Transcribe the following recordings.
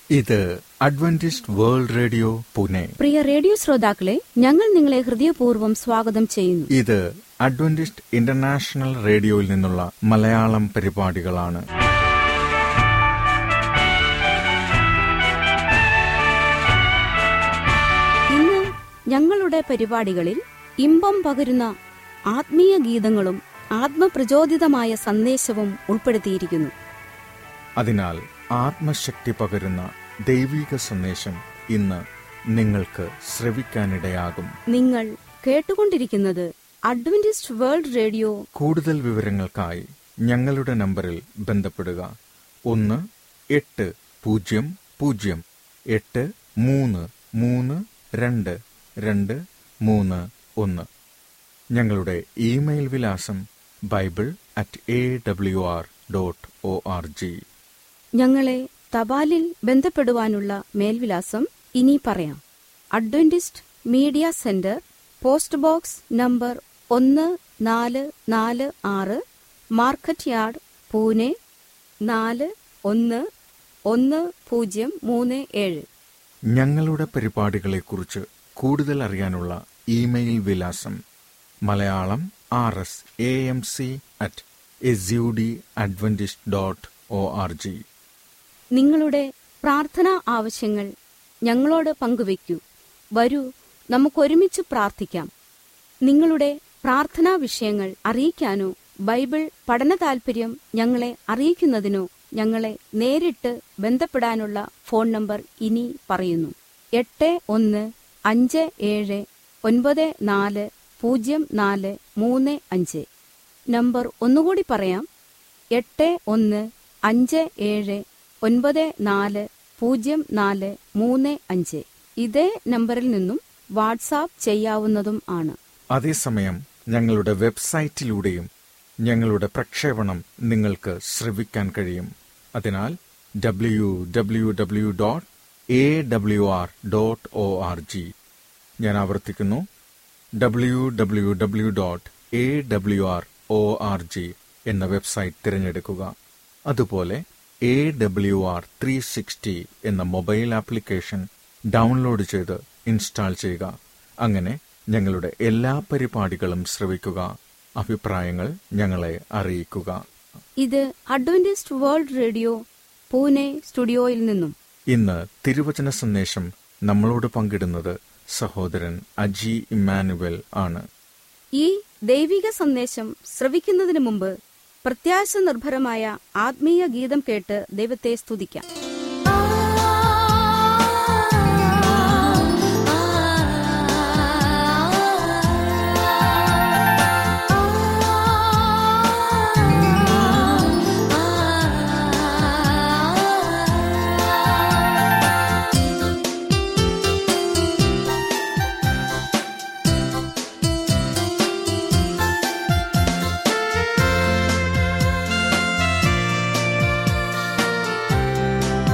ഇത് Adventist world radio Pune പ്രിയ radio ശ്രോതാക്കളെ ഞങ്ങൾ നിങ്ങളെ ഹൃദയപൂർവ്വം സ്വാഗതം ചെയ്യുന്നു ഇത് അഡ്വന്റിസ്റ്റ് ഇന്റർനാഷണൽ റേഡിയോയിൽ നിന്നുള്ള മലയാളം പരിപാടികളാണ് ഇന്ന് ഞങ്ങളുടെ പരിപാടികളിൽ ഇമ്പം പകരുന്ന ആത്മീയ ഗീതങ്ങളും ആത്മപ്രചോദിതമായ സന്ദേശവും ഉൾപ്പെടുത്തിയിരിക്കുന്നു അതിനാൽ ആത്മശക്തി പകരുന്ന ദൈവിക സന്ദേശം ഇന്ന് നിങ്ങൾക്ക് ശ്രവിക്കാനിടയാകും നിങ്ങൾ കേട്ടുകൊണ്ടിരിക്കുന്നത് അഡ്വന്റിസ്റ്റ് വേൾഡ് റേഡിയോ കൂടുതൽ വിവരങ്ങൾക്കായി ഞങ്ങളുടെ നമ്പറിൽ ബന്ധപ്പെടുക ഒന്ന് എട്ട് പൂജ്യം പൂജ്യം എട്ട് മൂന്ന് മൂന്ന് രണ്ട് രണ്ട് മൂന്ന് ഒന്ന് ഞങ്ങളുടെ ഇമെയിൽ വിലാസം Bible at A W R dot O R G ഞങ്ങളെ തപാലിൽ ബന്ധപ്പെടുവാനുള്ള മേൽവിലാസം ഇനി പറയാം Adventist media centre post box number ഒന്ന് നാല് നാല് ആറ് മാർക്കറ്റ് യാർഡ് പൂനെ നാല് ഒന്ന് ഒന്ന് പൂജ്യം മൂന്ന് ഏഴ് ഞങ്ങളുടെ പരിപാടികളെക്കുറിച്ച് കൂടുതൽ അറിയാനുള്ള ഇമെയിൽ വിലാസം Malayalam R S A M C at S U D Adventist dot O R G നിങ്ങളുടെ പ്രാർത്ഥനാ ആവശ്യങ്ങൾ ഞങ്ങളോട് പങ്കുവയ്ക്കൂ വരൂ നമുക്കൊരുമിച്ച് പ്രാർത്ഥിക്കാം നിങ്ങളുടെ പ്രാർത്ഥനാ വിഷയങ്ങൾ അറിയിക്കാനോ ബൈബിൾ പഠന താൽപര്യം ഞങ്ങളെ അറിയിക്കുന്നതിനോ ഞങ്ങളെ നേരിട്ട് ബന്ധപ്പെടാനുള്ള ഫോൺ നമ്പർ ഇനി പറയുന്നു എട്ട് ഒന്ന് അഞ്ച് ഏഴ് ഒൻപത് നാല് പൂജ്യം നാല് മൂന്ന് അഞ്ച് നമ്പർ ഒന്നുകൂടി പറയാം എട്ട് ഒന്ന് അഞ്ച് ഏഴ് ഒൻപത് നാല് പൂജ്യം നാല് മൂന്ന് അഞ്ച് ഇതേ നമ്പറിൽ നിന്നും വാട്സാപ്പ് ചെയ്യാവുന്നതും ആണ് അതേസമയം ഞങ്ങളുടെ വെബ്സൈറ്റിലൂടെയും ഞങ്ങളുടെ പ്രക്ഷേപണം നിങ്ങൾക്ക് ശ്രവിക്കാൻ കഴിയും അതിനാൽ W W W dot A W R dot O R G ഞാൻ ആവർത്തിക്കുന്നു W W W dot A W R O R G എന്ന വെബ്സൈറ്റ് തിരഞ്ഞെടുക്കുക അതുപോലെ A W R three sixty എന്ന മൊബൈൽ ആപ്ലിക്കേഷൻ ഡൗൺലോഡ് ചെയ്ത് ഇൻസ്റ്റാൾ ചെയ്യുക അങ്ങനെ ഞങ്ങളുടെ എല്ലാ പരിപാടികളും ശ്രവിക്കുക അഭിപ്രായങ്ങൾ ഞങ്ങളെ അറിയിക്കുക ഇത് അഡ്വന്റിസ്റ്റ് വേൾഡ് റേഡിയോ പൂനെ സ്റ്റുഡിയോയിൽ നിന്നും ഇന്ന് തിരുവചന സന്ദേശം നമ്മളോട് പങ്കിടുന്നത് സഹോദരൻ അജി ഇമ്മാനുവൽ ആണ് ഈ ദൈവിക സന്ദേശം ശ്രവിക്കുന്നതിന് മുമ്പ് പ്രത്യാശ നിർഭരമായ ആത്മീയ ഗീതം കേട്ട് ദൈവത്തെ സ്തുതിക്കാം ആ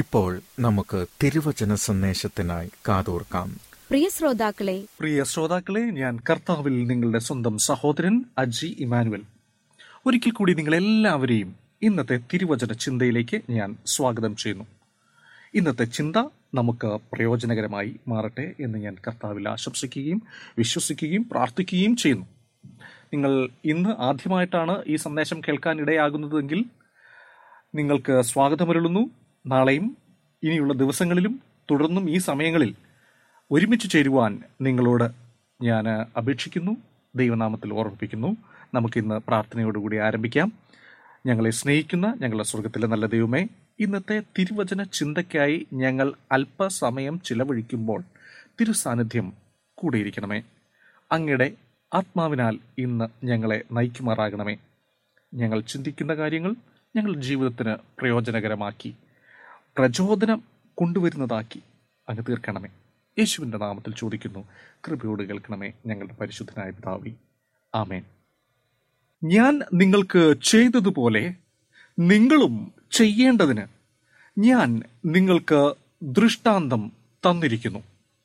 ഇപ്പോൾ നമുക്ക് തിരുവചന സന്ദേശത്തിനായി കാതോർക്കാം പ്രിയ ശ്രോതാക്കളെ പ്രിയ ശ്രോതാക്കളെ ഞാൻ കർത്താവിൽ നിങ്ങളുടെ സ്വന്തം സഹോദരൻ അജി ഇമാനുവൽ ഒരിക്കൽ കൂടി നിങ്ങളെല്ലാവരെയും ഇന്നത്തെ തിരുവചന ചിന്തയിലേക്ക് ഞാൻ സ്വാഗതം ചെയ്യുന്നു ഇന്നത്തെ ചിന്ത നമുക്ക് പ്രയോജനകരമായി മാറട്ടെ എന്ന് ഞാൻ കർത്താവിൽ ആശംസിക്കുകയും വിശ്വസിക്കുകയും പ്രാർത്ഥിക്കുകയും ചെയ്യുന്നു നിങ്ങൾ ഇന്ന് ആദ്യമായിട്ടാണ് ഈ സന്ദേശം കേൾക്കാൻ ഇടയാകുന്നതെങ്കിൽ നിങ്ങൾക്ക് സ്വാഗതമരുളുന്നു നാളെയും ഇനിയുള്ള ദിവസങ്ങളിലും തുടർന്നും ഈ സമയങ്ങളിൽ ഒരുമിച്ച് ചേരുവാൻ നിങ്ങളോട് ഞാൻ അപേക്ഷിക്കുന്നു ദൈവനാമത്തിൽ ഓർമ്മിപ്പിക്കുന്നു നമുക്കിന്ന് പ്രാർത്ഥനയോടുകൂടി ആരംഭിക്കാം ഞങ്ങളെ സ്നേഹിക്കുന്ന ഞങ്ങളുടെ സ്വർഗത്തിലെ നല്ല ദൈവമേ ഇന്നത്തെ തിരുവചന ചിന്തയ്ക്കായി ഞങ്ങൾ അല്പസമയം ചിലവഴിക്കുമ്പോൾ തിരുസാന്നിധ്യം കൂടിയിരിക്കണമേ അങ്ങയുടെ ആത്മാവിനാൽ ഇന്ന് ഞങ്ങളെ നയിക്കുമാറാകണമേ ഞങ്ങൾ ചിന്തിക്കുന്ന കാര്യങ്ങൾ ഞങ്ങളുടെ ജീവിതത്തിന് പ്രയോജനകരമാക്കി പ്രചോദനം കൊണ്ടുവരുന്നതാക്കി അങ്ങ് തീർക്കണമേ യേശുവിൻ്റെ നാമത്തിൽ ചോദിക്കുന്നു കൃപയോട് കേൾക്കണമേ ഞങ്ങളുടെ പരിശുദ്ധനായ പിതാവി ആമേൻ ഞാൻ നിങ്ങൾക്ക് ചെയ്തതുപോലെ നിങ്ങളും ചെയ്യേണ്ടതിന് ഞാൻ നിങ്ങൾക്ക് ദൃഷ്ടാന്തം തന്നിരിക്കുന്നു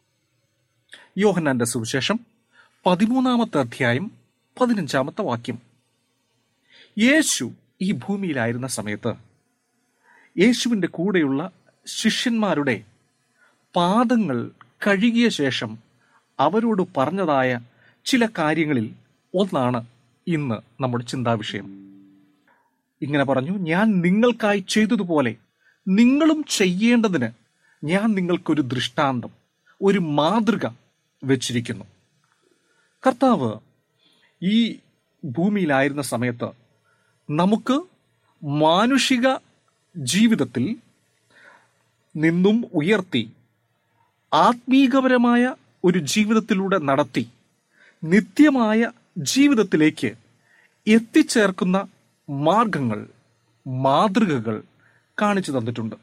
യോഹന്നാന്റെ സുവിശേഷം പതിമൂന്നാമത്തെ അധ്യായം പതിനഞ്ചാമത്തെ വാക്യം യേശു ഈ ഭൂമിയിലായിരുന്ന സമയത്ത് യേശുവിൻ്റെ കൂടെയുള്ള ശിഷ്യന്മാരുടെ പാദങ്ങൾ കഴുകിയ ശേഷം അവരോട് പറഞ്ഞതായ ചില കാര്യങ്ങളിൽ ഒന്നാണ് ഇന്ന് നമ്മുടെ ചിന്താവിഷയം ഇങ്ങനെ പറഞ്ഞു ഞാൻ നിങ്ങൾക്കായി ചെയ്തതുപോലെ നിങ്ങളും ചെയ്യേണ്ടതിന് ഞാൻ നിങ്ങൾക്കൊരു ദൃഷ്ടാന്തം ഒരു മാതൃക വെച്ചിരിക്കുന്നു കർത്താവ് ഈ ഭൂമിയിലായിരുന്ന സമയത്ത് നമുക്ക് മാനുഷിക ജീവിതത്തിൽ നിന്നും ഉയർത്തി ആത്മീകപരമായ ഒരു ജീവിതത്തിലൂടെ നടത്തി നിത്യമായ ജീവിതത്തിലേക്ക് എത്തിച്ചേർക്കുന്ന മാർഗങ്ങൾ മാതൃകകൾ കാണിച്ചു തന്നിട്ടുണ്ട്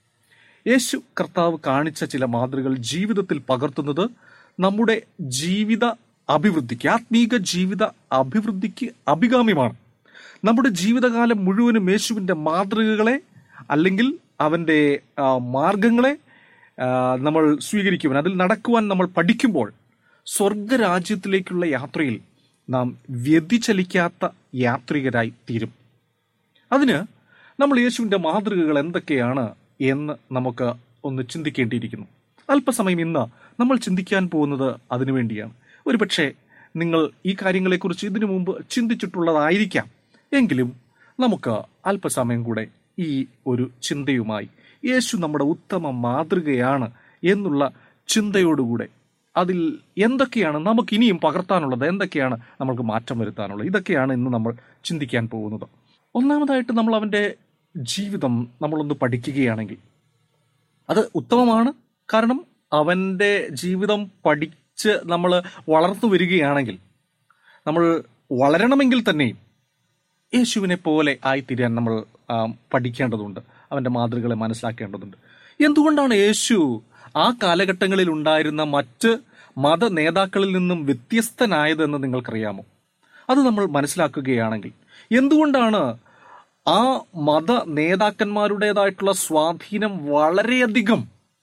യേശു കർത്താവ് കാണിച്ച ചില മാതൃകകൾ ജീവിതത്തിൽ പകർത്തുന്നത് നമ്മുടെ ജീവിത അഭിവൃദ്ധിക്ക് ആത്മീക ജീവിത അഭിവൃദ്ധിക്ക് അഭികാമ്യമാണ് നമ്മുടെ ജീവിതകാലം മുഴുവനും യേശുവിൻ്റെ മാതൃകകളെ അല്ലെങ്കിൽ അവൻ്റെ ആ, മാർഗങ്ങളെ ആ, നമ്മൾ സ്വീകരിക്കുവാൻ അതിൽ നടക്കുവാൻ നമ്മൾ പഠിക്കുമ്പോൾ സ്വർഗരാജ്യത്തിലേക്കുള്ള യാത്രയിൽ നാം വ്യതിചലിക്കാത്ത യാത്രികരായി തീരും അതിന് നമ്മൾ യേശുവിൻ്റെ മാതൃകകൾ എന്തൊക്കെയാണ് എന്ന് നമുക്ക് ഒന്ന് ചിന്തിക്കേണ്ടിയിരിക്കുന്നു അല്പസമയം ഇന്ന് നമ്മൾ ചിന്തിക്കാൻ പോകുന്നത് അതിനുവേണ്ടിയാണ് ഒരുപക്ഷെ നിങ്ങൾ ഈ കാര്യങ്ങളെക്കുറിച്ച് ഇതിനു മുമ്പ് ചിന്തിച്ചിട്ടുള്ളതായിരിക്കാം എങ്കിലും നമുക്ക് അല്പസമയം കൂടെ ഈ ഒരു ചിന്തയുമായി യേശു നമ്മുടെ ഉത്തമ മാതൃകയാണ് എന്നുള്ള ചിന്തയോടുകൂടെ അതിൽ എന്തൊക്കെയാണ് നമുക്ക് ഇനിയും പകർത്താനുള്ളത് എന്തൊക്കെയാണ് നമുക്ക് മാറ്റം വരുത്താനുള്ളത് ഇതൊക്കെയാണ് ഇന്ന് നമ്മൾ ചിന്തിക്കാൻ പോകുന്നത് ഒന്നാമതായിട്ട് നമ്മൾ അവൻ്റെ ജീവിതം നമ്മളൊന്ന് പഠിക്കുകയാണെങ്കിൽ അത് ഉത്തമമാണ് കാരണം അവൻ്റെ ജീവിതം പഠിച്ച് നമ്മൾ വളർന്നു വരികയാണെങ്കിൽ നമ്മൾ വളരണമെങ്കിൽ തന്നെയും യേശുവിനെ പോലെ ആയിത്തീരാൻ നമ്മൾ ആ, പഠിക്കേണ്ടതുണ്ട് അവൻ്റെ മാതൃകളെ മനസ്സിലാക്കേണ്ടതുണ്ട് എന്തുകൊണ്ടാണ് യേശു ആ കാലഘട്ടങ്ങളിൽ ഉണ്ടായിരുന്ന മറ്റ് മത നേതാക്കളിൽ നിന്നും വ്യത്യസ്തനായതെന്ന് നിങ്ങൾക്കറിയാമോ അത് നമ്മൾ മനസ്സിലാക്കുകയാണെങ്കിൽ എന്തുകൊണ്ടാണ് ആ മത നേതാക്കന്മാരുടേതായിട്ടുള്ള സ്വാധീനം വളരെയധികം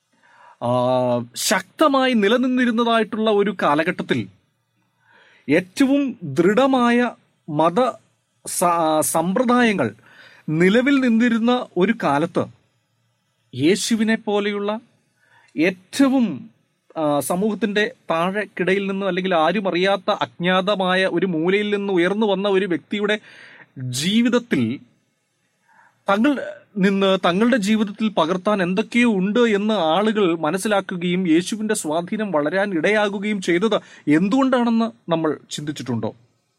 ആ, ശക്തമായി നിലനിന്നിരുന്നതായിട്ടുള്ള ഒരു കാലഘട്ടത്തിൽ ഏറ്റവും ദൃഢമായ മത സ- സമ്പ്രദായങ്ങൾ നിലവിൽ നിന്നിരുന്ന ഒരു കാലത്ത് യേശുവിനെ പോലെയുള്ള ഏറ്റവും ആ, സമൂഹത്തിന്റെ താഴെക്കിടയിൽ നിന്നും അല്ലെങ്കിൽ ആരും അറിയാത്ത അജ്ഞാതമായ ഒരു മൂലയിൽ നിന്ന് ഉയർന്നു വന്ന ഒരു വ്യക്തിയുടെ ജീവിതത്തിൽ തങ്ങൾ നിന്ന് തങ്ങളുടെ ജീവിതത്തിൽ പകർത്താൻ എന്തൊക്കെയോ ഉണ്ട് എന്ന് ആളുകൾ മനസ്സിലാക്കുകയും യേശുവിന്റെ സ്വാധീനം വളരാൻ ഇടയാകുകയും ചെയ്തത് എന്തുകൊണ്ടാണെന്ന് നമ്മൾ ചിന്തിച്ചിട്ടുണ്ടോ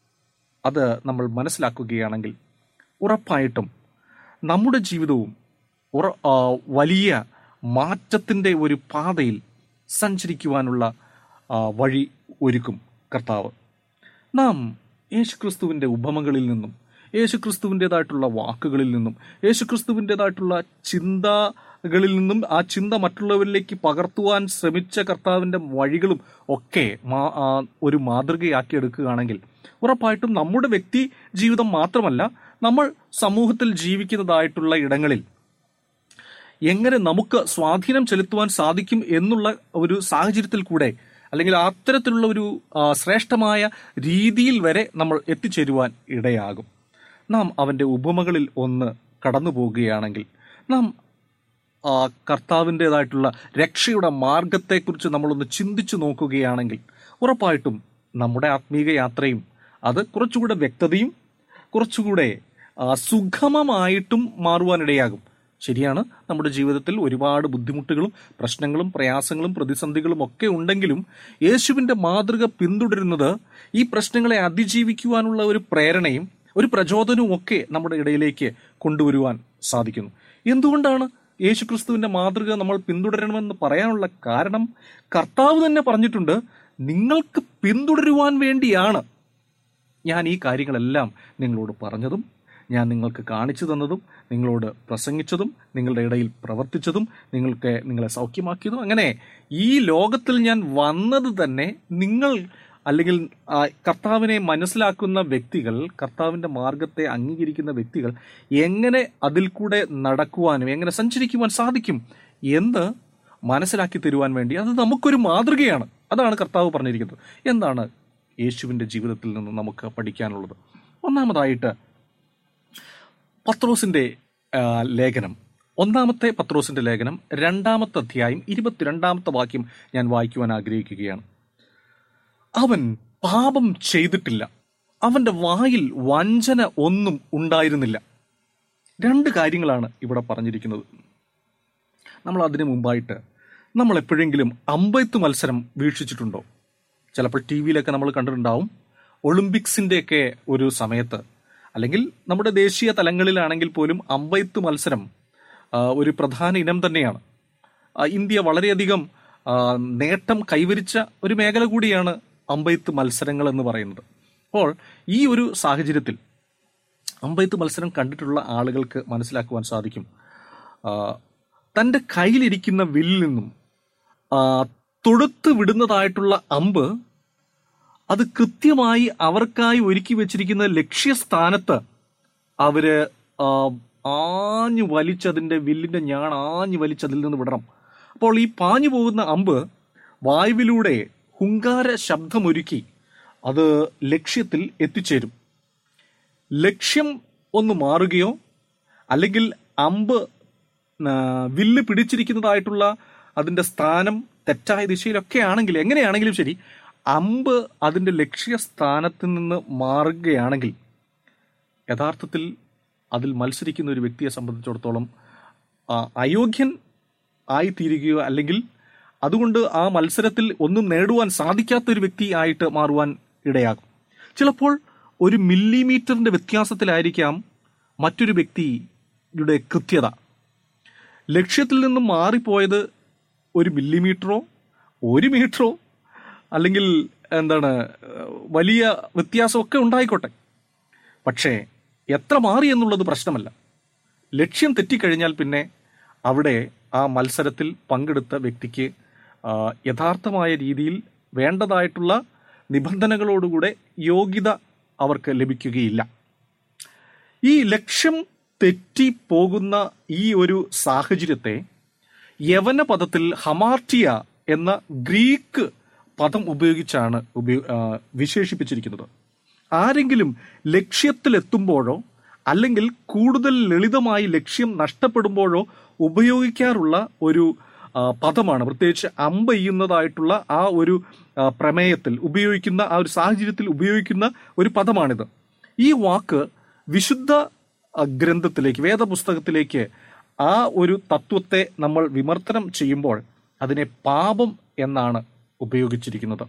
അത് നമ്മൾ മനസ്സിലാക്കുകയാണെങ്കിൽ ഉറപ്പായിട്ടും നമ്മുടെ ജീവിതവും ഉറ- ആ, വലിയ മാറ്റത്തിൻ്റെ ഒരു പാതയിൽ സഞ്ചരിക്കുവാനുള്ള ആ, വഴി ഒരുക്കും കർത്താവ് നാം യേശുക്രിസ്തുവിൻ്റെ ഉപമകളിൽ നിന്നും യേശുക്രിസ്തുവിൻ്റെതായിട്ടുള്ള വാക്കുകളിൽ നിന്നും യേശുക്രിസ്തുവിൻ്റെതായിട്ടുള്ള ചിന്തകളിൽ നിന്നും ആ ചിന്ത മറ്റുള്ളവരിലേക്ക് പകർത്തുവാൻ ശ്രമിച്ച കർത്താവിൻ്റെ വഴികളും ഒക്കെ മാ- ആ, ഒരു മാതൃകയാക്കി എടുക്കുകയാണെങ്കിൽ ഉറപ്പായിട്ടും നമ്മുടെ വ്യക്തി ജീവിതം മാത്രമല്ല നമ്മൾ സമൂഹത്തിൽ ജീവിക്കുന്നതായിട്ടുള്ള ഇടങ്ങളിൽ എങ്ങനെ നമുക്ക് സ്വാധീനം ചെലുത്തുവാൻ സാധിക്കും എന്നുള്ള ഒരു സാഹചര്യത്തിൽ കൂടെ അല്ലെങ്കിൽ അത്തരത്തിലുള്ള ഒരു ആ, ശ്രേഷ്ഠമായ രീതിയിൽ വരെ നമ്മൾ എത്തിച്ചേരുവാൻ ഇടയാകും നാം അവന്റെ ഉപമകളിൽ ഒന്ന് കടന്നു പോകുകയാണെങ്കിൽ നാം ആ കർത്താവിൻ്റെതായിട്ടുള്ള രക്ഷയുടെ മാർഗത്തെക്കുറിച്ച് നമ്മളൊന്ന് ചിന്തിച്ചു നോക്കുകയാണെങ്കിൽ ഉറപ്പായിട്ടും നമ്മുടെ ആത്മീക യാത്രയും അത് കുറച്ചുകൂടെ വ്യക്തതയും കുറച്ചുകൂടെ ആ, സുഗമമായിട്ടും മാറുവാനിടയാകും ശരിയാണ് നമ്മുടെ ജീവിതത്തിൽ ഒരുപാട് ബുദ്ധിമുട്ടുകളും പ്രശ്നങ്ങളും പ്രയാസങ്ങളും പ്രതിസന്ധികളും ഒക്കെ ഉണ്ടെങ്കിലും യേശുവിന്റെ മാതൃക പിന്തുടരുന്നത് ഈ പ്രശ്നങ്ങളെ അതിജീവിക്കുവാനുള്ള ഒരു പ്രേരണയും ഒരു പ്രചോദനവും ഒക്കെ നമ്മുടെ ഇടയിലേക്ക് കൊണ്ടുവരുവാൻ സാധിക്കുന്നു എന്തുകൊണ്ടാണ് യേശുക്രിസ്തുവിന്റെ മാതൃക നമ്മൾ പിന്തുടരണമെന്ന് പറയാനുള്ള കാരണം കർത്താവ് തന്നെ പറഞ്ഞിട്ടുണ്ട് നിങ്ങൾക്ക് പിന്തുടരുവാൻ വേണ്ടിയാണ് ഞാൻ ഈ കാര്യങ്ങളെല്ലാം നിങ്ങളോട് പറഞ്ഞതും ഞാൻ നിങ്ങൾക്ക് കാണിച്ചു തന്നതും നിങ്ങളോട് പ്രസംഗിച്ചതും നിങ്ങളുടെ ഇടയിൽ പ്രവർത്തിച്ചതും നിങ്ങൾക്ക് നിങ്ങളെ സൗഖ്യമാക്കിയതും അങ്ങനെ ഈ ലോകത്തിൽ ഞാൻ വന്നത് തന്നെ നിങ്ങൾ അല്ലെങ്കിൽ ആ, കർത്താവിനെ മനസ്സിലാക്കുന്ന വ്യക്തികൾ കർത്താവിന്റെ മാർഗത്തെ അംഗീകരിക്കുന്ന വ്യക്തികൾ എങ്ങനെ അതിൽ കൂടെ നടക്കുവാനും എങ്ങനെ സഞ്ചരിക്കുവാൻ സാധിക്കും എന്ന് മനസ്സിലാക്കി തരുവാൻ വേണ്ടി അത് നമുക്കൊരു മാതൃകയാണ് അതാണ് കർത്താവ് പറഞ്ഞിരിക്കുന്നത് എന്താണ് യേശുവിന്റെ ജീവിതത്തിൽ നിന്ന് നമുക്ക് പഠിക്കാനുള്ളത് ഒന്നാമതായിട്ട് പത്രോസിന്റെ ആ, ലേഖനം ഒന്നാമത്തെ പത്രോസിന്റെ ലേഖനം രണ്ടാമത്തെ അധ്യായം ഇരുപത്തിരണ്ടാമത്തെ വാക്യം ഞാൻ വായിക്കുവാൻ ആഗ്രഹിക്കുകയാണ് അവൻ പാപം ചെയ്തിട്ടില്ല അവന്റെ വായിൽ വഞ്ചന ഒന്നും ഉണ്ടായിരുന്നില്ല രണ്ട് കാര്യങ്ങളാണ് ഇവിടെ പറഞ്ഞിരിക്കുന്നത് നമ്മൾ അതിനു മുമ്പായിട്ട് നമ്മൾ എപ്പോഴെങ്കിലും അമ്പെയ്ത്ത് മത്സരം വീക്ഷിച്ചിട്ടുണ്ടോ ചിലപ്പോൾ ടി വിയിലൊക്കെ നമ്മൾ കണ്ടിട്ടുണ്ടാവും ഒളിമ്പിക്സിൻ്റെയൊക്കെ ഒരു സമയത്ത് അല്ലെങ്കിൽ നമ്മുടെ ദേശീയ തലങ്ങളിലാണെങ്കിൽ പോലും അമ്പെയ്ത്ത് മത്സരം ആ, ഒരു പ്രധാന ഇനം തന്നെയാണ് ആ, ഇന്ത്യ വളരെയധികം ആ, നേട്ടം കൈവരിച്ച ഒരു മേഖല കൂടിയാണ് അമ്പെയ്ത്ത് മത്സരങ്ങൾ എന്ന് പറയുന്നത് അപ്പോൾ ഈ ഒരു സാഹചര്യത്തിൽ അമ്പെയ്ത്ത് മത്സരം കണ്ടിട്ടുള്ള ആളുകൾക്ക് മനസ്സിലാക്കുവാൻ സാധിക്കും ആ, തൻ്റെ കയ്യിലിരിക്കുന്ന വില്ലിൽ നിന്നും ആ, തൊടുത്ത് വിടുന്നതായിട്ടുള്ള അമ്പ് അത് കൃത്യമായി അവർക്കായി ഒരുക്കി വെച്ചിരിക്കുന്ന ലക്ഷ്യസ്ഥാനത്ത് അവര് ആ, ആഞ്ഞു വലിച്ചതിന്റെ വില്ലിന്റെ ഞാൻ ആഞ്ഞു വലിച്ചതിൽ നിന്ന് വിടണം അപ്പോൾ ഈ പാഞ്ഞു പോകുന്ന അമ്പ് വായുവിലൂടെ ഹുങ്കാര ശബ്ദമൊരുക്കി അത് ലക്ഷ്യത്തിൽ എത്തിച്ചേരും ലക്ഷ്യം ഒന്ന് മാറുകയോ അല്ലെങ്കിൽ അമ്പ് ആ, വില്ല് പിടിച്ചിരിക്കുന്നതായിട്ടുള്ള അതിന്റെ സ്ഥാനം തെറ്റായ ദിശയിലൊക്കെ ആണെങ്കിൽ എങ്ങനെയാണെങ്കിലും ശരി അമ്പ് അതിന്റെ ലക്ഷ്യസ്ഥാനത്ത് നിന്ന് മാറുകയാണെങ്കിൽ യഥാർത്ഥത്തിൽ അതിൽ മത്സരിക്കുന്ന ഒരു വ്യക്തിയെ സംബന്ധിച്ചിടത്തോളം ആ, അയോഗ്യൻ ആയിത്തീരുകയോ അല്ലെങ്കിൽ അതുകൊണ്ട് ആ മത്സരത്തിൽ ഒന്നും നേടുവാൻ സാധിക്കാത്ത ഒരു വ്യക്തി ആയിട്ട് മാറുവാൻ ഇടയാകും ചിലപ്പോൾ ഒരു മില്ലിമീറ്ററിന്റെ വ്യത്യാസത്തിലായിരിക്കാം മറ്റൊരു വ്യക്തിയുടെ കൃത്യത ലക്ഷ്യത്തിൽ നിന്നും മാറിപ്പോയത് ഒരു മില്ലിമീറ്ററോ ഒരു മീറ്ററോ അല്ലെങ്കിൽ എന്താണ് ഏഹ്, വലിയ വ്യത്യാസമൊക്കെ ഉണ്ടായിക്കോട്ടെ പക്ഷേ എത്ര മാറി എന്നുള്ളത് പ്രശ്നമല്ല ലക്ഷ്യം തെറ്റിക്കഴിഞ്ഞാൽ പിന്നെ അവിടെ ആ മത്സരത്തിൽ പങ്കെടുത്ത വ്യക്തിക്ക് ആ, യഥാർത്ഥമായ രീതിയിൽ വേണ്ടതായിട്ടുള്ള നിബന്ധനകളോടുകൂടെ യോഗ്യത അവർക്ക് ലഭിക്കുകയില്ല ഈ ലക്ഷ്യം തെറ്റി പോകുന്ന ഈ ഒരു സാഹചര്യത്തെ യവന പദത്തിൽ ഹമാർട്ടിയ എന്ന ഗ്രീക്ക് പദം ഉപയോഗിച്ചാണ് ഉപയോ- ആ, വിശേഷിപ്പിച്ചിരിക്കുന്നത് ആരെങ്കിലും ലക്ഷ്യത്തിലെത്തുമ്പോഴോ അല്ലെങ്കിൽ കൂടുതൽ ലളിതമായി ലക്ഷ്യം നഷ്ടപ്പെടുമ്പോഴോ ഉപയോഗിക്കാറുള്ള ഒരു ആ, പദമാണ് പ്രത്യേകിച്ച് അമ്പെയ്യുന്നതായിട്ടുള്ള ആ ഒരു ആ, പ്രമേയത്തിൽ ഉപയോഗിക്കുന്ന ആ ഒരു സാഹചര്യത്തിൽ ഉപയോഗിക്കുന്ന ഒരു പദമാണിത് ഈ വാക്ക് വിശുദ്ധ ആ, ഗ്രന്ഥത്തിലേക്ക് വേദപുസ്തകത്തിലേക്ക് ആ ഒരു തത്വത്തെ നമ്മൾ വിമർത്തനം ചെയ്യുമ്പോൾ അതിനെ പാപം എന്നാണ് ഉപയോഗിച്ചിരിക്കുന്നത്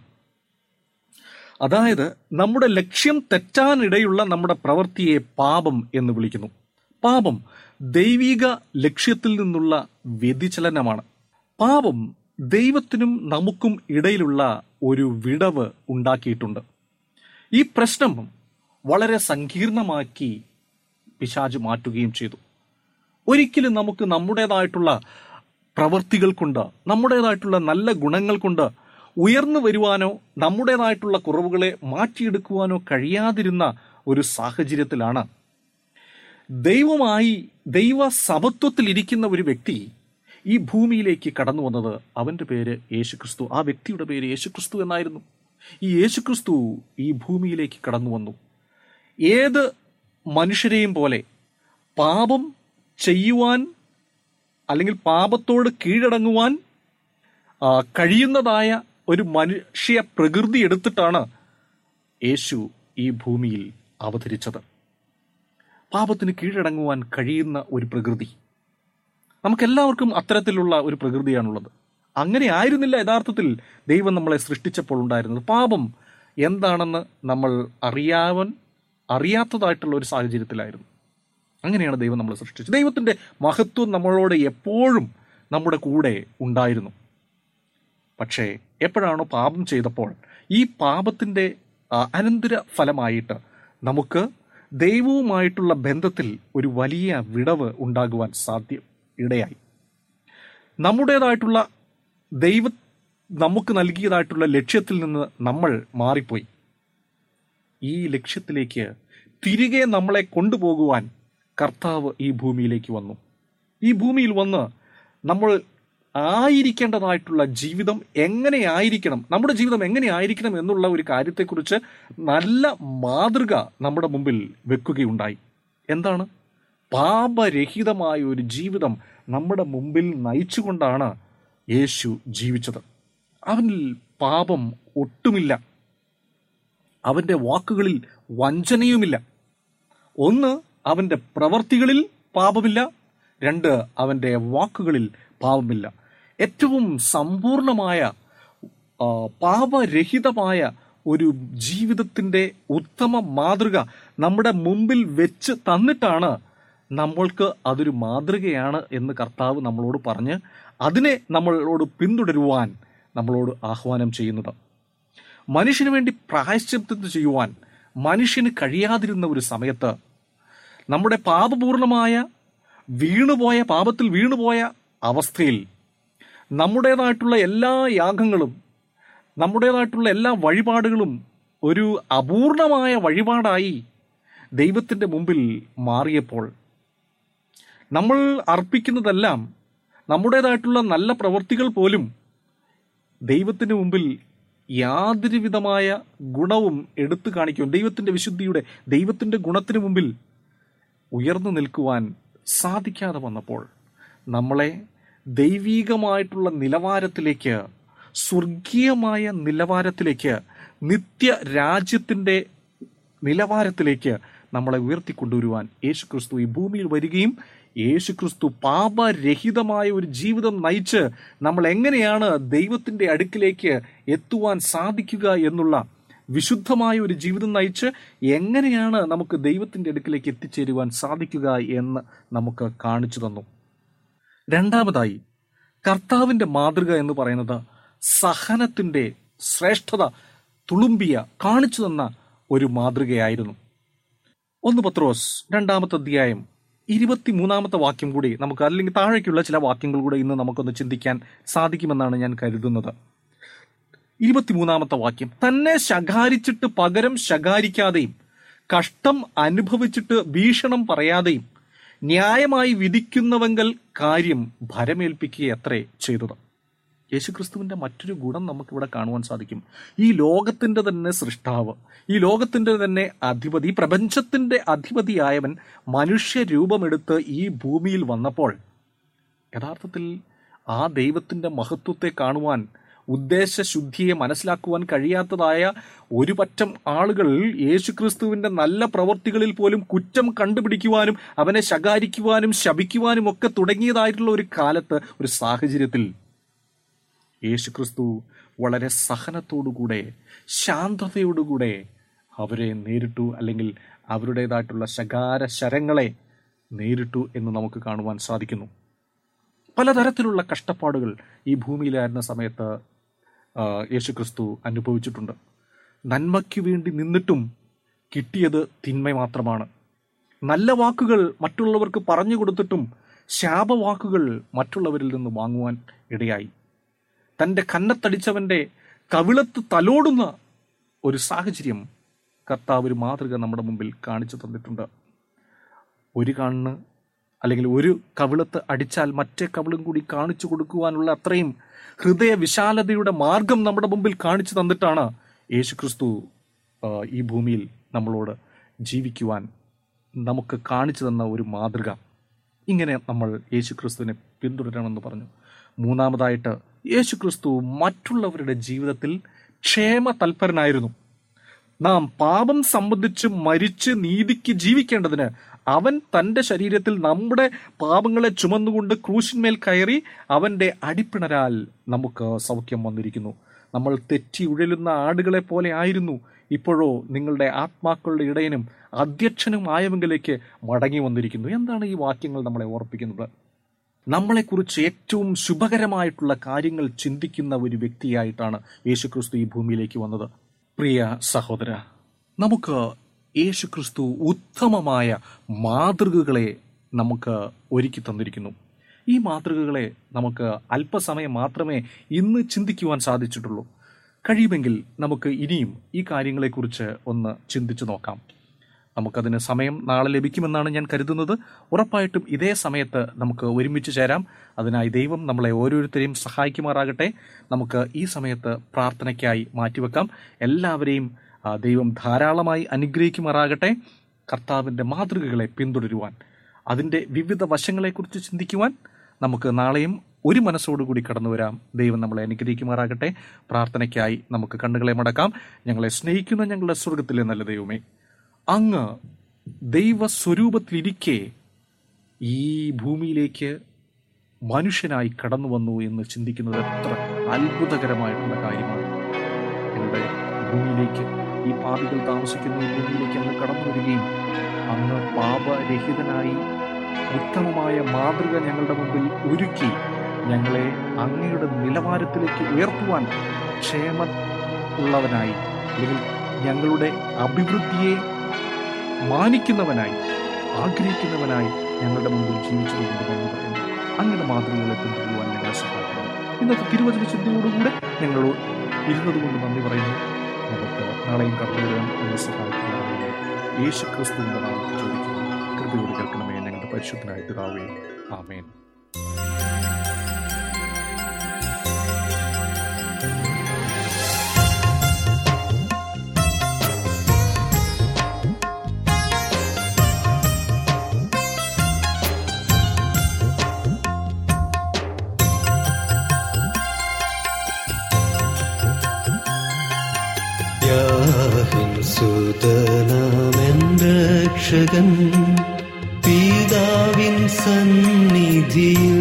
അതായത് നമ്മുടെ ലക്ഷ്യം തെറ്റാനിടയുള്ള നമ്മുടെ പ്രവൃത്തിയെ പാപം എന്ന് വിളിക്കുന്നു പാപം ദൈവിക ലക്ഷ്യത്തിൽ നിന്നുള്ള വ്യതിചലനമാണ് പാപം ദൈവത്തിനും നമുക്കും ഇടയിലുള്ള ഒരു വിടവ് ഉണ്ടാക്കിയിട്ടുണ്ട് ഈ പ്രശ്നം വളരെ സങ്കീർണമാക്കി പിശാജ് മാറ്റുകയും ചെയ്തു ഒരിക്കലും നമുക്ക് നമ്മുടേതായിട്ടുള്ള പ്രവൃത്തികൾ കൊണ്ട് നമ്മുടേതായിട്ടുള്ള നല്ല ഗുണങ്ങൾ കൊണ്ട് ഉയർന്നു വരുവാനോ നമ്മുടേതായിട്ടുള്ള കുറവുകളെ മാറ്റിയെടുക്കുവാനോ കഴിയാതിരുന്ന ഒരു സാഹചര്യത്തിലാണ് ദൈവമായി ദൈവ സമത്വത്തിൽ ഇരിക്കുന്ന ഒരു വ്യക്തി ഈ ഭൂമിയിലേക്ക് കടന്നു വന്നത് അവന്റെ പേര് യേശുക്രിസ്തു ആ വ്യക്തിയുടെ പേര് യേശുക്രിസ്തു എന്നായിരുന്നു ഈ യേശുക്രിസ്തു ഈ ഭൂമിയിലേക്ക് കടന്നു വന്നു ഏത് മനുഷ്യരെയും പോലെ പാപം ചെയ്യുവാൻ അല്ലെങ്കിൽ പാപത്തോട് കീഴടങ്ങുവാൻ ആ, കഴിയുന്നതായ ഒരു മനുഷ്യ പ്രകൃതി എടുത്തിട്ടാണ് യേശു ഈ ഭൂമിയിൽ അവതരിച്ചത് പാപത്തിന് കീഴടങ്ങുവാൻ കഴിയുന്ന ഒരു പ്രകൃതി നമുക്കെല്ലാവർക്കും അത്തരത്തിലുള്ള ഒരു പ്രകൃതിയാണുള്ളത് അങ്ങനെ ആയിരുന്നില്ല യഥാർത്ഥത്തിൽ ദൈവം നമ്മളെ സൃഷ്ടിച്ചപ്പോൾ ഉണ്ടായിരുന്നത് പാപം എന്താണെന്ന് നമ്മൾ അറിയാവൻ അറിയാത്തതായിട്ടുള്ള ഒരു സാഹചര്യത്തിലായിരുന്നു അങ്ങനെയാണ് ദൈവം നമ്മളെ സൃഷ്ടിച്ചത് ദൈവത്തിന്റെ മഹത്വം നമ്മളോട് എപ്പോഴും നമ്മുടെ കൂടെ ഉണ്ടായിരുന്നു പക്ഷേ എപ്പോഴാണോ പാപം ചെയ്തപ്പോൾ ഈ പാപത്തിന്റെ ആ, അനന്തര ഫലമായിട്ട് നമുക്ക് ദൈവവുമായിട്ടുള്ള ബന്ധത്തിൽ ഒരു വലിയ വിടവ് ഉണ്ടാകുവാൻ സാധ്യം ഇടയായി നമ്മുടേതായിട്ടുള്ള ദൈവ നമുക്ക് നൽകിയതായിട്ടുള്ള ലക്ഷ്യത്തിൽ നിന്ന് നമ്മൾ മാറിപ്പോയി ഈ ലക്ഷ്യത്തിലേക്ക് തിരികെ നമ്മളെ കൊണ്ടുപോകുവാൻ കർത്താവ് ഈ ഭൂമിയിലേക്ക് വന്നു ഈ ഭൂമിയിൽ വന്ന് നമ്മൾ ആയിരിക്കേണ്ടതായിട്ടുള്ള ജീവിതം എങ്ങനെയായിരിക്കണം നമ്മുടെ ജീവിതം എങ്ങനെയായിരിക്കണം എന്നുള്ള ഒരു കാര്യത്തെക്കുറിച്ച് നല്ല മാതൃക നമ്മുടെ മുമ്പിൽ വെക്കുകയുണ്ടായി എന്താണ് പാപരഹിതമായ ഒരു ജീവിതം നമ്മുടെ മുമ്പിൽ നയിച്ചുകൊണ്ടാണ് യേശു ജീവിച്ചത് അവനിൽ പാപം ഒട്ടുമില്ല അവന്റെ വാക്കുകളിൽ വഞ്ചനയുമില്ല ഒന്ന് അവന്റെ പ്രവർത്തികളിൽ പാപമില്ല രണ്ട് അവന്റെ വാക്കുകളിൽ പാപമില്ല ഏറ്റവും സമ്പൂർണമായ ആ, പാപരഹിതമായ ഒരു ജീവിതത്തിന്റെ ഉത്തമ മാതൃക നമ്മുടെ മുമ്പിൽ വെച്ച് തന്നിട്ടാണ് നമ്മൾക്ക് അതൊരു മാതൃകയാണ് എന്ന് കർത്താവ് നമ്മളോട് പറഞ്ഞ് അതിനെ നമ്മളോട് പിന്തുടരുവാൻ നമ്മളോട് ആഹ്വാനം ചെയ്യുന്നത് മനുഷ്യന് വേണ്ടി പ്രായശ്ചിത്തം ചെയ്യുവാൻ മനുഷ്യന് കഴിയാതിരുന്ന ഒരു സമയത്ത് നമ്മുടെ പാപപൂർണമായ വീണുപോയ പാപത്തിൽ വീണുപോയ അവസ്ഥയിൽ നമ്മുടേതായിട്ടുള്ള എല്ലാ യാഗങ്ങളും നമ്മുടേതായിട്ടുള്ള എല്ലാ വഴിപാടുകളും ഒരു അപൂർണമായ വഴിപാടായി ദൈവത്തിൻ്റെ മുമ്പിൽ മാറിയപ്പോൾ നമ്മൾ അർപ്പിക്കുന്നതെല്ലാം നമ്മുടേതായിട്ടുള്ള നല്ല പ്രവൃത്തികൾ പോലും ദൈവത്തിന് മുമ്പിൽ യാതൊരു വിധമായ ഗുണവും എടുത്തു കാണിക്കും ദൈവത്തിന്റെ വിശുദ്ധിയുടെ ദൈവത്തിന്റെ ഗുണത്തിന് മുമ്പിൽ ഉയർന്നു നിൽക്കുവാൻ സാധിക്കാതെ വന്നപ്പോൾ നമ്മളെ ദൈവീകമായിട്ടുള്ള നിലവാരത്തിലേക്ക് സ്വർഗീയമായ നിലവാരത്തിലേക്ക് നിത്യ രാജ്യത്തിന്റെ നിലവാരത്തിലേക്ക് നമ്മളെ ഉയർത്തിക്കൊണ്ടുവരുവാൻ യേശുക്രിസ്തു ഈ ഭൂമിയിൽ വരികയും യേശുക്രിസ്തു പാപരഹിതമായ ഒരു ജീവിതം നയിച്ച് നമ്മൾ എങ്ങനെയാണ് ദൈവത്തിന്റെ അടുക്കിലേക്ക് എത്തുവാൻ സാധിക്കുക എന്നുള്ള വിശുദ്ധമായ ഒരു ജീവിതം നയിച്ച് എങ്ങനെയാണ് നമുക്ക് ദൈവത്തിന്റെ അടുക്കിലേക്ക് എത്തിച്ചേരുവാൻ സാധിക്കുക എന്ന് നമുക്ക് കാണിച്ചു തന്നു രണ്ടാമതായി കർത്താവിന്റെ മാതൃക എന്ന് പറയുന്നത് സഹനത്തിന്റെ ശ്രേഷ്ഠത തുളുമ്പിയ കാണിച്ചു തന്ന ഒരു മാതൃകയായിരുന്നു ഒന്ന് പത്രോസ് രണ്ടാമത്തെ അധ്യായം ഇരുപത്തിമൂന്നാമത്തെ വാക്യം കൂടി നമുക്ക് അല്ലെങ്കിൽ താഴേക്കുള്ള ചില വാക്യങ്ങൾ കൂടെ ഇന്ന് നമുക്കൊന്ന് ചിന്തിക്കാൻ സാധിക്കുമെന്നാണ് ഞാൻ കരുതുന്നത് ഇരുപത്തിമൂന്നാമത്തെ വാക്യം തന്നെ ശകാരിച്ചിട്ട് പകരം ശകാരിക്കാതെയും കഷ്ടം അനുഭവിച്ചിട്ട് ഭീഷണം പറയാതെയും ന്യായമായി വിധിക്കുന്നവങ്കൽ കാര്യം ഭരമേൽപ്പിക്കുകയത്രേ ചെയ്തത് യേശുക്രിസ്തുവിന്റെ മറ്റൊരു ഗുണം നമുക്കിവിടെ കാണുവാൻ സാധിക്കും ഈ ലോകത്തിന്റെ തന്നെ സൃഷ്ടാവ് ഈ ലോകത്തിന്റെ തന്നെ അധിപതി ഈ പ്രപഞ്ചത്തിന്റെ അധിപതിയായവൻ മനുഷ്യ രൂപമെടുത്ത് ഈ ഭൂമിയിൽ വന്നപ്പോൾ യഥാർത്ഥത്തിൽ ആ ദൈവത്തിന്റെ മഹത്വത്തെ കാണുവാൻ ഉദ്ദേശശുദ്ധിയെ മനസ്സിലാക്കുവാൻ കഴിയാത്തതായ ഒരു പറ്റം ആളുകൾ യേശുക്രിസ്തുവിന്റെ നല്ല പ്രവൃത്തികളിൽ പോലും കുറ്റം കണ്ടുപിടിക്കുവാനും അവനെ ശകാരിക്കുവാനും ശപിക്കുവാനും ഒക്കെ തുടങ്ങിയതായിട്ടുള്ള ഒരു കാലത്ത് ഒരു സാഹചര്യത്തിൽ യേശുക്രിസ്തു വളരെ സഹനത്തോടുകൂടെ ശാന്തതയോടുകൂടെ അവരെ നേരിട്ടു അല്ലെങ്കിൽ അവരുടേതായിട്ടുള്ള ശകാര ശരങ്ങളെ നേരിട്ടു എന്ന് നമുക്ക് കാണുവാൻ സാധിക്കുന്നു പലതരത്തിലുള്ള കഷ്ടപ്പാടുകൾ ഈ ഭൂമിയിലായിരുന്ന സമയത്ത് ആ, യേശുക്രിസ്തു അനുഭവിച്ചിട്ടുണ്ട് നന്മയ്ക്ക് വേണ്ടി നിന്നിട്ടും കിട്ടിയത് തിന്മ മാത്രമാണ് നല്ല വാക്കുകൾ മറ്റുള്ളവർക്ക് പറഞ്ഞു കൊടുത്തിട്ടും ശാപവാക്കുകൾ മറ്റുള്ളവരിൽ നിന്ന് വാങ്ങുവാൻ ഇടയായി തൻ്റെ കന്നത്തടിച്ചവന്റെ കവിളത്ത് തലോടുന്ന ഒരു സാഹചര്യം കർത്താവ് ഒരു മാതൃക നമ്മുടെ മുമ്പിൽ കാണിച്ചു തന്നിട്ടുണ്ട് ഒരു കണ്ണ് അല്ലെങ്കിൽ ഒരു കവിളത്ത് അടിച്ചാൽ മറ്റേ കവിളും കൂടി കാണിച്ചു കൊടുക്കുവാനുള്ള അത്രയും ഹൃദയ വിശാലതയുടെ മാർഗം നമ്മുടെ മുമ്പിൽ കാണിച്ചു തന്നിട്ടാണ് യേശുക്രിസ്തു ആ, ഈ ഭൂമിയിൽ നമ്മളോട് ജീവിക്കുവാൻ നമുക്ക് കാണിച്ചു തന്ന ഒരു മാതൃക ഇങ്ങനെ നമ്മൾ യേശുക്രിസ്തുവിനെ പിന്തുടരണമെന്ന് പറഞ്ഞു മൂന്നാമതായിട്ട് യേശുക്രിസ്തു മറ്റുള്ളവരുടെ ജീവിതത്തിൽ ക്ഷേമ തൽപരനായിരുന്നു നാം പാപം സംബന്ധിച്ച് മരിച്ച് നീതിക്ക് ജീവിക്കേണ്ടതിന് അവൻ തന്റെ ശരീരത്തിൽ നമ്മുടെ പാപങ്ങളെ ചുമന്നുകൊണ്ട് ക്രൂശിന്മേൽ കയറി അവന്റെ അടിപ്പിണരാൽ നമുക്ക് സൗഖ്യം വന്നിരിക്കുന്നു നമ്മൾ തെറ്റി ഉഴലുന്ന ആടുകളെ പോലെ ആയിരുന്നു ഇപ്പോഴോ നിങ്ങളുടെ ആത്മാക്കളുടെ ഇടയനും അധ്യക്ഷനും ആയവങ്കിലേക്ക് മടങ്ങി വന്നിരിക്കുന്നു എന്താണ് ഈ വാക്യങ്ങൾ നമ്മളെ ഓർപ്പിക്കുന്നത് നമ്മളെക്കുറിച്ച് ഏറ്റവും ശുഭകരമായിട്ടുള്ള കാര്യങ്ങൾ ചിന്തിക്കുന്ന ഒരു വ്യക്തിയായിട്ടാണ് യേശുക്രിസ്തു ഈ ഭൂമിയിലേക്ക് വന്നത് പ്രിയ സഹോദര നമുക്ക് യേശുക്രിസ്തു ഉത്തമമായ മാതൃകകളെ നമുക്ക് ഒരുക്കി തന്നിരിക്കുന്നു ഈ മാതൃകകളെ നമുക്ക് അല്പസമയം മാത്രമേ ഇന്ന് ചിന്തിക്കുവാൻ സാധിച്ചിട്ടുള്ളൂ കഴിയുമെങ്കിൽ നമുക്ക് ഇനിയും ഈ കാര്യങ്ങളെക്കുറിച്ച് ഒന്ന് ചിന്തിച്ചു നോക്കാം നമുക്കതിന് സമയം നാളെ ലഭിക്കുമെന്നാണ് ഞാൻ കരുതുന്നത് ഉറപ്പായിട്ടും ഇതേ സമയത്ത് നമുക്ക് ഒരുമിച്ച് ചേരാം അതിനായി ദൈവം നമ്മളെ ഓരോരുത്തരെയും സഹായിക്കുമാറാകട്ടെ നമുക്ക് ഈ സമയത്ത് പ്രാർത്ഥനയ്ക്കായി മാറ്റിവെക്കാം എല്ലാവരെയും ആ, ദൈവം ധാരാളമായി അനുഗ്രഹിക്കുമാറാകട്ടെ കർത്താവിൻ്റെ മാതൃകകളെ പിന്തുടരുവാൻ അതിൻ്റെ വിവിധ വശങ്ങളെക്കുറിച്ച് ചിന്തിക്കുവാൻ നമുക്ക് നാളെയും ഒരു മനസ്സോടുകൂടി കടന്നു വരാം ദൈവം നമ്മളെ അനുഗ്രഹിക്കുമാറാകട്ടെ പ്രാർത്ഥനയ്ക്കായി നമുക്ക് കണ്ണുകളെ മടക്കാം ഞങ്ങളെ സ്നേഹിക്കുന്ന ഞങ്ങളുടെ സ്വർഗത്തിലെ നല്ല ദൈവമേ അങ്ങ് ദൈവസ്വരൂപത്തിലിരിക്കെ ഈ ഭൂമിയിലേക്ക് മനുഷ്യനായി കടന്നു വന്നു എന്ന് ചിന്തിക്കുന്നത് എത്ര അത്ഭുതകരമായിട്ടുള്ള കാര്യമാണ് ഞങ്ങളുടെ ഭൂമിയിലേക്ക് ഈ പാപികൾ താമസിക്കുന്ന ഈ ഭൂമിയിലേക്ക് അങ്ങ് കടന്നു വരികയും അങ്ങ് പാപരഹിതനായി ഉത്തമമായ മാതൃക ഞങ്ങളുടെ മുമ്പിൽ ഒരുക്കി ഞങ്ങളെ അങ്ങയുടെ നിലവാരത്തിലേക്ക് ഉയർത്തുവാൻ ക്ഷേമ ഉള്ളവനായി അല്ലെങ്കിൽ ഞങ്ങളുടെ അഭിവൃദ്ധിയെ മാനിക്കുന്നവനായി ആഗ്രഹിക്കുന്നവനായി ഞങ്ങളുടെ മുമ്പിൽ ജീവിച്ചതുകൊണ്ട് എന്ന് പറയുന്നു അങ്ങനെ മാതൃകകളെ പിന്തുടരുവാൻ ഞങ്ങളെ സഹായിക്കുന്നു ഇന്നത്തെ തിരുവചന ചിന്തയോടുകൂടെ ഞങ്ങൾ ഇരുന്നത് കൊണ്ട് നന്ദി പറയുന്നു നമുക്ക് നാളെയും കടന്നു വരാൻ ഞങ്ങളെ സഹായിക്കുന്നതാണ് യേശു ക്രിസ്തുവിന്റെ നാമത്തിൽ ചോദിക്കുന്നു കൃപയോട് കേൾക്കണമേ ഞങ്ങളുടെ പരിശുദ്ധനായ പിതാവേ ആമേൻ യാഹിൻ സുതനാമെൻ രക്ഷകൻ പിതാവിൻ സന്നിധിയിൽ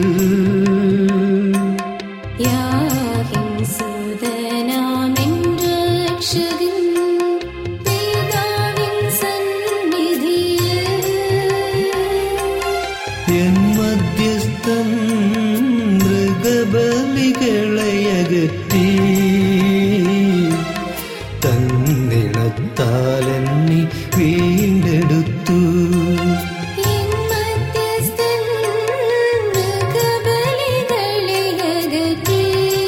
യാഹിംസുതനാമെൻ രക്ഷകൻ പിതാവിൻ സന്നിധിയിൽ എൻ മധ്യസ്ഥൻ മൃഗബലികളയകറ്റി തന്നിണത്താൽ എന്നെ വീണ്ടെടുത്തു എൻ മധ്യസ്ഥൻ മൃഗബലികളെ അകറ്റി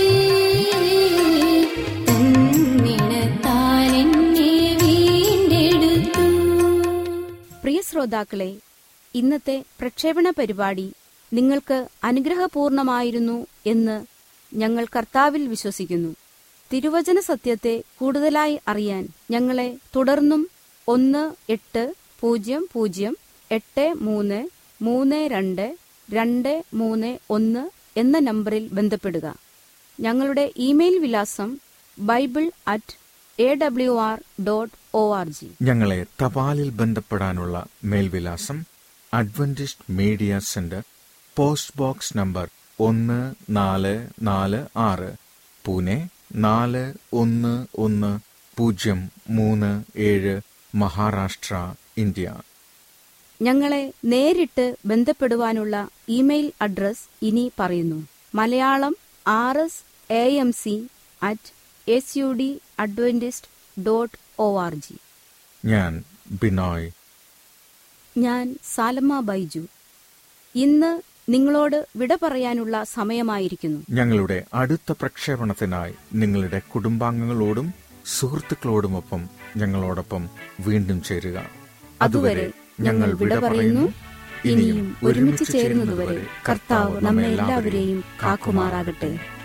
തന്നിണത്താൽ എന്നെ വീണ്ടെടുത്തു പ്രിയ ശ്രോതാക്കളെ ഇന്നത്തെ പ്രക്ഷേപണ പരിപാടി നിങ്ങൾക്ക് അനുഗ്രഹപൂർണമായിരുന്നു എന്ന് ഞങ്ങൾ കർത്താവിൽ വിശ്വസിക്കുന്നു തിരുവചന സത്യത്തെ കൂടുതലായി അറിയാൻ ഞങ്ങളെ തുടർന്നും ഒന്ന് എട്ട് പൂജ്യം പൂജ്യം എട്ട് മൂന്ന് മൂന്ന് രണ്ട് രണ്ട് മൂന്ന് ഒന്ന് എന്ന നമ്പറിൽ ബന്ധപ്പെടുക ഞങ്ങളുടെ ഇമെയിൽ വിലാസം Bible at A W R dot O R G ഞങ്ങളെ തപാലിൽ ബന്ധപ്പെടാനുള്ള മേൽവിലാസം Adventist media centre post box number ഒന്ന് നാല് നാല് ആറ് പൂനെ നാല് ഒന്ന് ഒന്ന് പൂജ്യം മൂന്ന് ഏഴ് മഹാരാഷ്ട്ര ഇന്ത്യ ഞങ്ങളെ നേരിട്ട് ബന്ധപ്പെടുവാനുള്ള ഇമെയിൽ അഡ്രസ് ഇനി പറയുന്നു Malayalam R S A M C at S U D Adventist dot O R G ഞാൻ ബിനോയ് ഞാൻ സാലമ്മ ബൈജു ഇന്ന് നിങ്ങളോട് വിട പറയാനുള്ള സമയമായിരിക്കുന്നു ഞങ്ങളുടെ അടുത്ത പ്രക്ഷേപണത്തിനായി നിങ്ങളുടെ കുടുംബാംഗങ്ങളോടും സുഹൃത്തുക്കളോടുമൊപ്പം ഞങ്ങളോടൊപ്പം വീണ്ടും ചേരുക അതുവരെ ഞങ്ങൾ വിട പറയുന്നു ഇനിയും ഒരുമിച്ച് ചേരുന്നതുവരെ കർത്താവ് നമ്മെ എല്ലാവരെയും കാക്കുമാറാകട്ടെ